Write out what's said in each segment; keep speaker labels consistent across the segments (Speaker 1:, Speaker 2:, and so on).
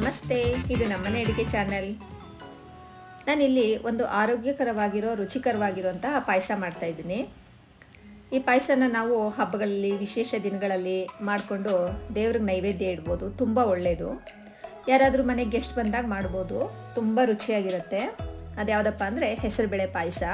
Speaker 1: ನಮಸ್ತೆ ಇದು ನಮ್ಮನೆ ಅಡುಗೆ ಚಾನಲ್ ನಾನಿಲ್ಲಿ ಒಂದು ಆರೋಗ್ಯಕರವಾಗಿರೋ ರುಚಿಕರವಾಗಿರುವಂತಹ ಪಾಯಸ ಮಾಡ್ತಾ ಇದ್ದೀನಿ ಈ ಪಾಯಸನ ನಾವು ಹಬ್ಬಗಳಲ್ಲಿ ವಿಶೇಷ ದಿನಗಳಲ್ಲಿ ಮಾಡಿಕೊಂಡು ದೇವ್ರಿಗೆ ನೈವೇದ್ಯ ಇಡ್ಬೋದು ತುಂಬ ಒಳ್ಳೆಯದು ಯಾರಾದರೂ ಮನೆಗೆ ಗೆಸ್ಟ್ ಬಂದಾಗ ಮಾಡ್ಬೋದು ತುಂಬ ರುಚಿಯಾಗಿರುತ್ತೆ ಅದ್ಯಾವುದಪ್ಪ ಅಂದರೆ ಹೆಸರುಬೇಳೆ ಪಾಯಸ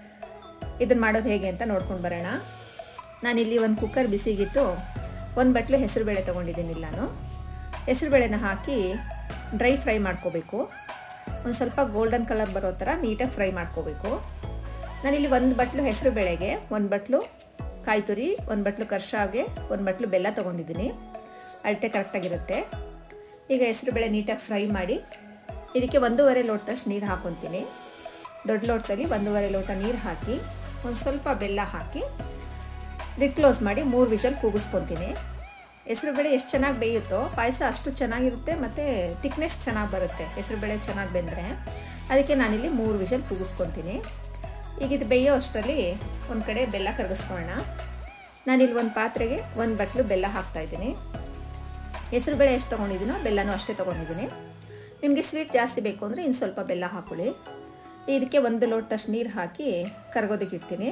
Speaker 1: ಇದನ್ನು ಮಾಡೋದು ಹೇಗೆ ಅಂತ ನೋಡ್ಕೊಂಡು ಬರೋಣ ನಾನಿಲ್ಲಿ ಒಂದು ಕುಕ್ಕರ್ ಬಿಸಿಗಿಟ್ಟು ಒಂದು ಬಟ್ಲು ಹೆಸರುಬೇಳೆ ತೊಗೊಂಡಿದ್ದೀನಿ ನಾನು ಹೆಸರುಬೇಳೆನ ಹಾಕಿ ಡ್ರೈ ಫ್ರೈ ಮಾಡ್ಕೋಬೇಕು ಒಂದು ಸ್ವಲ್ಪ ಗೋಲ್ಡನ್ ಕಲರ್ ಬರೋ ಥರ ನೀಟಾಗಿ ಫ್ರೈ ಮಾಡ್ಕೋಬೇಕು ನಾನಿಲ್ಲಿ ಒಂದು ಬಟ್ಲು ಹೆಸರು ಬೇಳೆಗೆ ಒಂದು ಬಟ್ಲು ಕಾಯಿ ತುರಿ ಒಂದು ಬಟ್ಲು ಕರ್ಶಾವ್ಗೆ ಒಂದು ಬಟ್ಲು ಬೆಲ್ಲ ತೊಗೊಂಡಿದ್ದೀನಿ ಅಳತೆ ಕರೆಕ್ಟಾಗಿರುತ್ತೆ ಈಗ ಹೆಸರು ಬೇಳೆ ನೀಟಾಗಿ ಫ್ರೈ ಮಾಡಿ ಇದಕ್ಕೆ ಒಂದೂವರೆ ಲೋಟದಷ್ಟು ನೀರು ಹಾಕ್ಕೊತೀನಿ ದೊಡ್ಡ ಲೋಟದಲ್ಲಿ ಒಂದೂವರೆ ಲೋಟ ನೀರು ಹಾಕಿ ಒಂದು ಸ್ವಲ್ಪ ಬೆಲ್ಲ ಹಾಕಿ ಲಿಡ್ ಕ್ಲೋಸ್ ಮಾಡಿ ಮೂರು ವಿಷಲ್ ಕೂಗಿಸ್ಕೊತೀನಿ ಹೆಸರುಬೇಳೆ ಎಷ್ಟು ಚೆನ್ನಾಗಿ ಬೇಯುತ್ತೋ ಪಾಯಸ ಅಷ್ಟು ಚೆನ್ನಾಗಿರುತ್ತೆ ಮತ್ತು ತಿಕ್ನೆಸ್ ಚೆನ್ನಾಗಿ ಬರುತ್ತೆ ಹೆಸರುಬೇಳೆ ಚೆನ್ನಾಗಿ ಬೆಂದರೆ ಅದಕ್ಕೆ ನಾನಿಲ್ಲಿ ಮೂರು ವಿಷಲ್ ಕೂಗಿಸ್ಕೊತೀನಿ ಈಗ ಇದು ಬೇಯೋ ಅಷ್ಟರಲ್ಲಿ ಒಂದು ಕಡೆ ಬೆಲ್ಲ ಕರಗಿಸ್ಕೊಳ್ಳೋಣ ನಾನಿಲ್ಲಿ ಒಂದು ಪಾತ್ರೆಗೆ ಒಂದು ಬಟ್ಲು ಬೆಲ್ಲ ಹಾಕ್ತಾಯಿದ್ದೀನಿ ಹೆಸರುಬೇಳೆ ಎಷ್ಟು ತೊಗೊಂಡಿದ್ದೀನೋ ಬೆಲ್ಲನೂ ಅಷ್ಟೇ ತೊಗೊಂಡಿದ್ದೀನಿ ನಿಮಗೆ ಸ್ವೀಟ್ ಜಾಸ್ತಿ ಬೇಕು ಅಂದರೆ ಇನ್ನು ಸ್ವಲ್ಪ ಬೆಲ್ಲ ಹಾಕೊಳ್ಳಿ ಇದಕ್ಕೆ ಒಂದು ಲೋಟದಷ್ಟು ನೀರು ಹಾಕಿ ಕರಗೋದಕ್ಕೆ ಇಡ್ತೀನಿ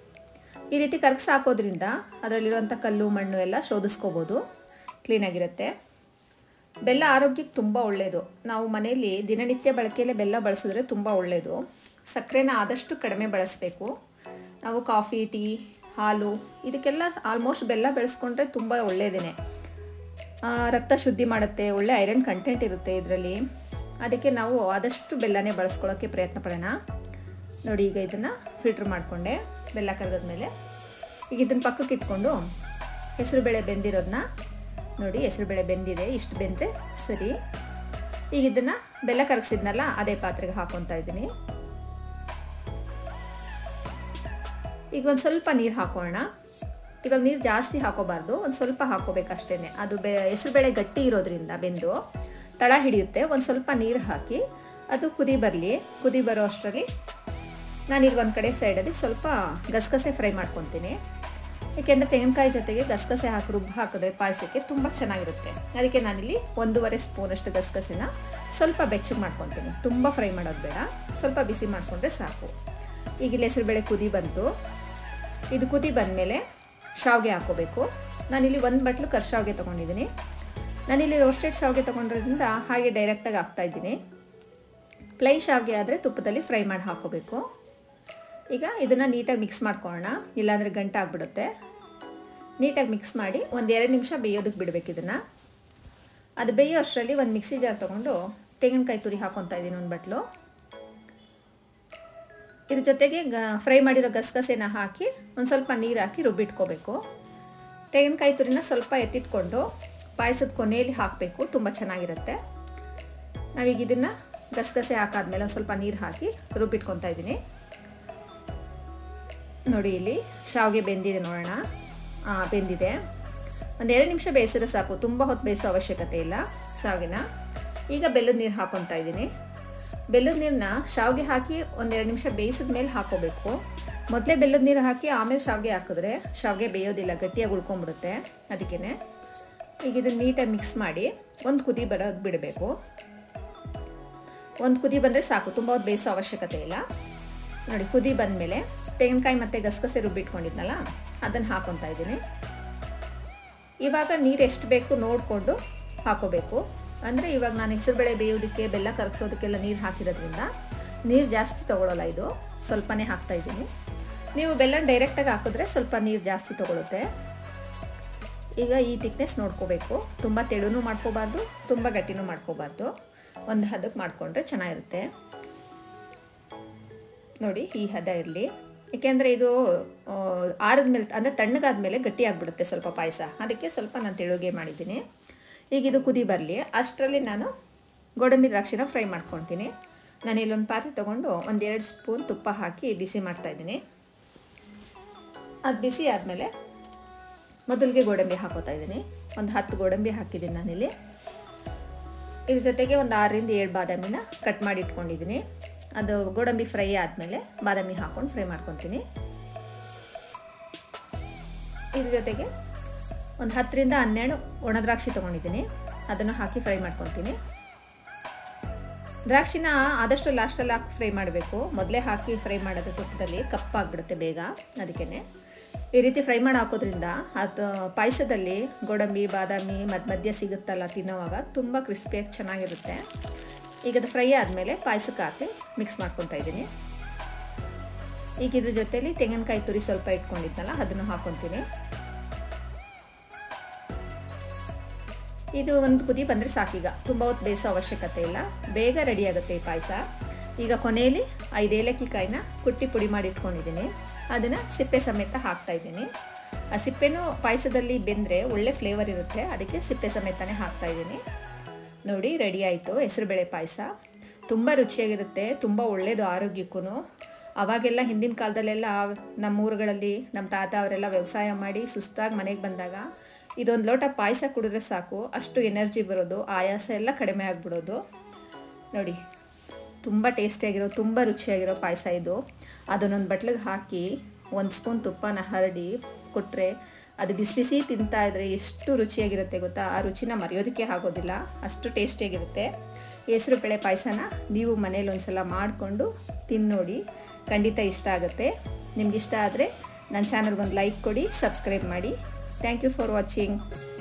Speaker 1: ಈ ರೀತಿ ಕರ್ಗಿಸಿ ಹಾಕೋದ್ರಿಂದ ಅದರಲ್ಲಿರುವಂಥ ಕಲ್ಲು ಮಣ್ಣು ಎಲ್ಲ ಶೋಧಿಸ್ಕೋಬೋದು ಕ್ಲೀನಾಗಿರುತ್ತೆ ಬೆಲ್ಲ ಆರೋಗ್ಯಕ್ಕೆ ತುಂಬ ಒಳ್ಳೆಯದು ನಾವು ಮನೆಯಲ್ಲಿ ದಿನನಿತ್ಯ ಬಳಕೆಯಲ್ಲೇ ಬೆಲ್ಲ ಬಳಸಿದ್ರೆ ತುಂಬ ಒಳ್ಳೆಯದು ಸಕ್ಕರೆನ ಆದಷ್ಟು ಕಡಿಮೆ ಬಳಸಬೇಕು ನಾವು ಕಾಫಿ ಟೀ ಹಾಲು ಇದಕ್ಕೆಲ್ಲ ಆಲ್ಮೋಸ್ಟ್ ಬೆಲ್ಲ ಬೆಳೆಸ್ಕೊಂಡ್ರೆ ತುಂಬ ಒಳ್ಳೆಯದೇ ರಕ್ತ ಶುದ್ಧಿ ಮಾಡುತ್ತೆ ಒಳ್ಳೆ ಐರನ್ ಕಂಟೆಂಟ್ ಇರುತ್ತೆ ಇದರಲ್ಲಿ ಅದಕ್ಕೆ ನಾವು ಆದಷ್ಟು ಬೆಲ್ಲನೇ ಬಳಸ್ಕೊಳ್ಳೋಕ್ಕೆ ಪ್ರಯತ್ನ ಪಡೋಣ ನೋಡಿ ಈಗ ಇದನ್ನು ಫಿಲ್ಟ್ರ್ ಮಾಡಿಕೊಂಡೆ ಬೆಲ್ಲ ಕರಗದ್ಮೇಲೆ ಈಗ ಇದನ್ನು ಪಕ್ಕಕ್ಕೆ ಇಟ್ಕೊಂಡು ಹೆಸರುಬೇಳೆ ಬೆಂದಿರೋದನ್ನ ನೋಡಿ ಹೆಸರುಬೇಳೆ ಬೆಂದಿದೆ ಇಷ್ಟು ಬೆಂದರೆ ಸರಿ ಈಗ ಇದನ್ನು ಬೆಲ್ಲ ಕರಗಿಸಿದ್ನಲ್ಲ ಅದೇ ಪಾತ್ರೆಗೆ ಹಾಕ್ಕೊತಾ ಇದ್ದೀನಿ ಈಗ ಒಂದು ಸ್ವಲ್ಪ ನೀರು ಹಾಕೋಣ ಇವಾಗ ನೀರು ಜಾಸ್ತಿ ಹಾಕೋಬಾರ್ದು ಒಂದು ಸ್ವಲ್ಪ ಹಾಕೋಬೇಕಷ್ಟೇ ಅದು ಬೆ ಹೆಸರುಬೇಳೆ ಗಟ್ಟಿ ಇರೋದ್ರಿಂದ ಬೆಂದು ತಳ ಹಿಡಿಯುತ್ತೆ ಒಂದು ಸ್ವಲ್ಪ ನೀರು ಹಾಕಿ ಅದು ಕುದಿ ಬರಲಿ ಕುದಿ ಬರೋ ಅಷ್ಟರಲ್ಲಿ ನಾನಿಲ್ಲಿ ಒಂದು ಕಡೆ ಸೈಡಲ್ಲಿ ಸ್ವಲ್ಪ ಗಸಗಸೆ ಫ್ರೈ ಮಾಡ್ಕೊತೀನಿ ಏಕೆಂದರೆ ತೆಂಗಿನಕಾಯಿ ಜೊತೆಗೆ ಗಸಗಸೆ ಹಾಕಿ ರುಬ್ಬು ಹಾಕಿದ್ರೆ ಪಾಯಸಕ್ಕೆ ತುಂಬ ಚೆನ್ನಾಗಿರುತ್ತೆ ಅದಕ್ಕೆ ನಾನಿಲ್ಲಿ ಒಂದೂವರೆ ಸ್ಪೂನಷ್ಟು ಗಸಗಸೆನ ಸ್ವಲ್ಪ ಬೆಚ್ಚಗೆ ಮಾಡ್ಕೊತೀನಿ ತುಂಬ ಫ್ರೈ ಮಾಡೋದು ಬೇಡ ಸ್ವಲ್ಪ ಬಿಸಿ ಮಾಡಿಕೊಂಡ್ರೆ ಸಾಕು ಈಗ ಇಲ್ಲಿ ಹೆಸರುಬೇಳೆ ಕುದಿ ಬಂತು ಇದು ಕುದಿ ಬಂದಮೇಲೆ ಶಾವಿಗೆ ಹಾಕೋಬೇಕು ನಾನಿಲ್ಲಿ ಒಂದು ಬಟ್ಲು ಕರ್ಶಾವಿಗೆ ತೊಗೊಂಡಿದ್ದೀನಿ ನಾನಿಲ್ಲಿ ರೋಸ್ಟೆಡ್ ಶಾವಿಗೆ ತೊಗೊಂಡಿರೋದ್ರಿಂದ ಹಾಗೆ ಡೈರೆಕ್ಟಾಗಿ ಹಾಕ್ತಾಯಿದ್ದೀನಿ ಪ್ಲೈನ್ ಶಾವಿಗೆ ಆದರೆ ತುಪ್ಪದಲ್ಲಿ ಫ್ರೈ ಮಾಡಿ ಹಾಕೋಬೇಕು ಈಗ ಇದನ್ನು ನೀಟಾಗಿ ಮಿಕ್ಸ್ ಮಾಡ್ಕೊಳ್ಳೋಣ ಇಲ್ಲಾಂದರೆ ಗಂಟೆ ಆಗಿಬಿಡುತ್ತೆ ನೀಟಾಗಿ ಮಿಕ್ಸ್ ಮಾಡಿ ಒಂದು ಎರಡು ನಿಮಿಷ ಬೇಯೋದಕ್ಕೆ ಬಿಡಬೇಕು ಇದನ್ನು ಅದು ಬೇಯೋ ಅಷ್ಟರಲ್ಲಿ ಒಂದು ಮಿಕ್ಸಿ ಜಾರ್ ತೊಗೊಂಡು ತೆಂಗಿನಕಾಯಿ ತುರಿ ಹಾಕ್ಕೊತಾ ಇದ್ದೀನಿ ಒಂದು ಬಟ್ಲು ಇದ್ರ ಜೊತೆಗೆ ಗ ಫ್ರೈ ಮಾಡಿರೋ ಗಸಗಸೆನ ಹಾಕಿ ಒಂದು ಸ್ವಲ್ಪ ನೀರು ಹಾಕಿ ರುಬ್ಬಿಟ್ಕೋಬೇಕು ತೆಂಗಿನಕಾಯಿ ತುರಿನ ಸ್ವಲ್ಪ ಎತ್ತಿಟ್ಕೊಂಡು ಪಾಯಸದ ಕೊನೆಯಲ್ಲಿ ಹಾಕಬೇಕು ತುಂಬ ಚೆನ್ನಾಗಿರುತ್ತೆ ನಾವೀಗ ಇದನ್ನು ಗಸಗಸೆ ಹಾಕಾದ್ಮೇಲೆ ಒಂದು ಸ್ವಲ್ಪ ನೀರು ಹಾಕಿ ರುಬ್ಬಿಟ್ಕೊತಾ ಇದ್ದೀನಿ ನೋಡಿ ಇಲ್ಲಿ ಶಾವಿಗೆ ಬೆಂದಿದೆ ನೋಡೋಣ ಬೆಂದಿದೆ ಒಂದು ಎರಡು ನಿಮಿಷ ಬೇಯಿಸಿದ್ರೆ ಸಾಕು ತುಂಬ ಹೊತ್ತು ಬೇಯಿಸೋ ಅವಶ್ಯಕತೆ ಇಲ್ಲ ಶಾವಿಗೆನ ಈಗ ಬೆಲ್ಲದ ನೀರು ಹಾಕ್ಕೊತಾ ಇದ್ದೀನಿ ಬೆಲ್ಲದ ನೀರನ್ನ ಶಾವಿಗೆ ಹಾಕಿ ಒಂದೆರಡು ನಿಮಿಷ ಬೇಯಿಸಿದ ಮೇಲೆ ಹಾಕೋಬೇಕು ಮೊದಲೇ ಬೆಲ್ಲದ ನೀರು ಹಾಕಿ ಆಮೇಲೆ ಶಾವಿಗೆ ಹಾಕಿದ್ರೆ ಶಾವಿಗೆ ಬೇಯೋದಿಲ್ಲ ಗಟ್ಟಿಯಾಗಿ ಉಳ್ಕೊಂಬಿಡುತ್ತೆ ಅದಕ್ಕೇ ಈಗ ಇದನ್ನು ನೀಟಾಗಿ ಮಿಕ್ಸ್ ಮಾಡಿ ಒಂದು ಕುದಿ ಬರೋದು ಬಿಡಬೇಕು ಒಂದು ಕುದಿ ಬಂದರೆ ಸಾಕು ತುಂಬ ಹೊತ್ತು ಬೇಯಿಸೋ ಅವಶ್ಯಕತೆ ಇಲ್ಲ ನೋಡಿ ಕುದಿ ಬಂದಮೇಲೆ ತೆಂಗಿನಕಾಯಿ ಮತ್ತು ಗಸಗಸೆ ರುಬ್ಬಿಟ್ಕೊಂಡಿದ್ನಲ್ಲ ಅದನ್ನು ಹಾಕ್ಕೊತಾ ಇದ್ದೀನಿ ಇವಾಗ ನೀರು ಎಷ್ಟು ಬೇಕು ನೋಡಿಕೊಂಡು ಹಾಕೋಬೇಕು ಅಂದರೆ ಇವಾಗ ನಾನು ಹೆಸರುಬೇಳೆ ಬೇಯೋದಕ್ಕೆ ಬೆಲ್ಲ ಕರಗಿಸೋದಕ್ಕೆಲ್ಲ ನೀರು ಹಾಕಿರೋದ್ರಿಂದ ನೀರು ಜಾಸ್ತಿ ತೊಗೊಳ್ಳಲ್ಲ ಇದು ಸ್ವಲ್ಪನೇ ಹಾಕ್ತಾಯಿದ್ದೀನಿ ನೀವು ಬೆಲ್ಲ ಡೈರೆಕ್ಟಾಗಿ ಹಾಕಿದ್ರೆ ಸ್ವಲ್ಪ ನೀರು ಜಾಸ್ತಿ ತೊಗೊಳುತ್ತೆ ಈಗ ಈ ತಿಕ್ನೆಸ್ ನೋಡ್ಕೋಬೇಕು ತುಂಬ ತೆಳುನೂ ಮಾಡ್ಕೋಬಾರ್ದು ತುಂಬ ಗಟ್ಟಿನೂ ಮಾಡ್ಕೋಬಾರ್ದು ಒಂದು ಹದಕ್ಕೆ ಮಾಡಿಕೊಂಡ್ರೆ ಚೆನ್ನಾಗಿರುತ್ತೆ ನೋಡಿ ಈ ಹದ ಇರಲಿ ಏಕೆಂದರೆ ಇದು ಆರದ ಮೇಲೆ ಅಂದರೆ ತಣ್ಣಗಾದ್ಮೇಲೆ ಗಟ್ಟಿ ಆಗಿಬಿಡುತ್ತೆ ಸ್ವಲ್ಪ ಪಾಯಸ ಅದಕ್ಕೆ ಸ್ವಲ್ಪ ನಾನು ತೆಳುಗೆ ಮಾಡಿದ್ದೀನಿ ಈಗ ಇದು ಕುದಿ ಬರಲಿ ಅಷ್ಟರಲ್ಲಿ ನಾನು ಗೋಡಂಬಿ ದ್ರಾಕ್ಷಿನ ಫ್ರೈ ಮಾಡ್ಕೊಳ್ತೀನಿ ನಾನು ಇಲ್ಲೊಂದು ಪಾತ್ರೆ ತೊಗೊಂಡು ಒಂದೆರಡು ಸ್ಪೂನ್ ತುಪ್ಪ ಹಾಕಿ ಬಿಸಿ ಮಾಡ್ತಾಯಿದ್ದೀನಿ ಅದು ಬಿಸಿ ಆದಮೇಲೆ ಮೊದಲಿಗೆ ಗೋಡಂಬಿ ಹಾಕೋತಾ ಇದ್ದೀನಿ ಒಂದು ಹತ್ತು ಗೋಡಂಬಿ ಹಾಕಿದ್ದೀನಿ ನಾನಿಲ್ಲಿ ಇದ್ರ ಜೊತೆಗೆ ಒಂದು ಆರರಿಂದ ಏಳು ಬಾದಾಮಿನ ಕಟ್ ಮಾಡಿ ಇಟ್ಕೊಂಡಿದ್ದೀನಿ ಅದು ಗೋಡಂಬಿ ಫ್ರೈ ಆದಮೇಲೆ ಬಾದಾಮಿ ಹಾಕ್ಕೊಂಡು ಫ್ರೈ ಮಾಡ್ಕೊತೀನಿ ಇದ್ರ ಜೊತೆಗೆ ಒಂದು ಹತ್ತರಿಂದ ಹನ್ನೆರಡು ಒಣದ್ರಾಕ್ಷಿ ತೊಗೊಂಡಿದ್ದೀನಿ ಅದನ್ನು ಹಾಕಿ ಫ್ರೈ ಮಾಡ್ಕೊತೀನಿ ದ್ರಾಕ್ಷಿನ ಆದಷ್ಟು ಲಾಸ್ಟಲ್ಲಿ ಹಾಕಿ ಫ್ರೈ ಮಾಡಬೇಕು ಮೊದಲೇ ಹಾಕಿ ಫ್ರೈ ಮಾಡೋದು ತುಪ್ಪದಲ್ಲಿ ಕಪ್ಪಾಗ್ಬಿಡುತ್ತೆ ಬೇಗ ಅದಕ್ಕೇ ಈ ರೀತಿ ಫ್ರೈ ಮಾಡಿ ಹಾಕೋದ್ರಿಂದ ಅದು ಪಾಯಸದಲ್ಲಿ ಗೋಡಂಬಿ ಬಾದಾಮಿ ಮಧ್ಯ ಮಧ್ಯ ಸಿಗುತ್ತಲ್ಲ ತಿನ್ನೋವಾಗ ತುಂಬ ಕ್ರಿಸ್ಪಿಯಾಗಿ ಚೆನ್ನಾಗಿರುತ್ತೆ ಈಗ ಅದು ಫ್ರೈ ಆದಮೇಲೆ ಪಾಯಸಕ್ಕೆ ಹಾಕಿ ಮಿಕ್ಸ್ ಮಾಡ್ಕೊತಾ ಇದ್ದೀನಿ ಈಗ ಇದ್ರ ಜೊತೆಲಿ ತೆಂಗಿನಕಾಯಿ ತುರಿ ಸ್ವಲ್ಪ ಇಟ್ಕೊಂಡಿದ್ನಲ್ಲ ಅದನ್ನು ಹಾಕೊತೀನಿ ಇದು ಒಂದು ಕುದಿ ಬಂದರೆ ಸಾಕೀಗ ತುಂಬ ಹೊತ್ತು ಬೇಯಿಸೋ ಅವಶ್ಯಕತೆ ಇಲ್ಲ ಬೇಗ ರೆಡಿ ಆಗುತ್ತೆ ಈ ಪಾಯಸ ಈಗ ಕೊನೆಯಲ್ಲಿ ಐದು ಏಲಕ್ಕಿ ಕಾಯಿನ ಕುಟ್ಟಿ ಪುಡಿ ಮಾಡಿ ಇಟ್ಕೊಂಡಿದ್ದೀನಿ ಅದನ್ನು ಸಿಪ್ಪೆ ಸಮೇತ ಹಾಕ್ತಾ ಇದ್ದೀನಿ ಆ ಸಿಪ್ಪೆನೂ ಪಾಯಸದಲ್ಲಿ ಬೆಂದರೆ ಒಳ್ಳೆ ಫ್ಲೇವರ್ ಇರುತ್ತೆ ಅದಕ್ಕೆ ಸಿಪ್ಪೆ ಸಮೇತನೇ ಹಾಕ್ತಾ ಇದ್ದೀನಿ ನೋಡಿ ರೆಡಿ ಆಯಿತು ಹೆಸರುಬೇಳೆ ಪಾಯಸ ತುಂಬ ರುಚಿಯಾಗಿರುತ್ತೆ ತುಂಬ ಒಳ್ಳೆಯದು ಆರೋಗ್ಯಕ್ಕೂ ಅವಾಗೆಲ್ಲ ಹಿಂದಿನ ಕಾಲದಲ್ಲೆಲ್ಲ ನಮ್ಮ ಊರುಗಳಲ್ಲಿ ನಮ್ಮ ತಾತ ಅವರೆಲ್ಲ ವ್ಯವಸಾಯ ಮಾಡಿ ಸುಸ್ತಾಗಿ ಮನೆಗೆ ಬಂದಾಗ ಇದೊಂದು ಲೋಟ ಪಾಯಸ ಕುಡಿದ್ರೆ ಸಾಕು ಅಷ್ಟು ಎನರ್ಜಿ ಬರೋದು ಆಯಾಸ ಎಲ್ಲ ಕಡಿಮೆ ಆಗಿಬಿಡೋದು ನೋಡಿ ತುಂಬ ಟೇಸ್ಟಿಯಾಗಿರೋ ತುಂಬ ರುಚಿಯಾಗಿರೋ ಪಾಯಸ ಇದು ಅದನ್ನೊಂದು ಬಟ್ಲಿಗೆ ಹಾಕಿ ಒಂದು ಸ್ಪೂನ್ ತುಪ್ಪನ ಹರಡಿ ಕೊಟ್ಟರೆ ಅದು ಬಿಸಿ ಬಿಸಿ ತಿಂತಾ ಇದ್ರೆ ಎಷ್ಟು ರುಚಿಯಾಗಿರುತ್ತೆ ಗೊತ್ತಾ ಆ ರುಚಿನ ಮರೆಯೋದಕ್ಕೆ ಆಗೋದಿಲ್ಲ ಅಷ್ಟು ಟೇಸ್ಟಿಯಾಗಿರುತ್ತೆ ಹೆಸರು ಬೇಳೆ ಪಾಯಸನ ನೀವು ಮನೇಲಿ ಒಂದು ಸಲ ಮಾಡಿಕೊಂಡು ತಿಂದು ನೋಡಿ ಖಂಡಿತ ಇಷ್ಟ ಆಗುತ್ತೆ ನಿಮ್ಗೆ ಇಷ್ಟ ಆದರೆ ನನ್ನ ಚಾನಲ್ಗೊಂದು ಲೈಕ್ ಕೊಡಿ ಸಬ್ಸ್ಕ್ರೈಬ್ ಮಾಡಿ ಥ್ಯಾಂಕ್ ಯು ಫಾರ್ ವಾಚಿಂಗ್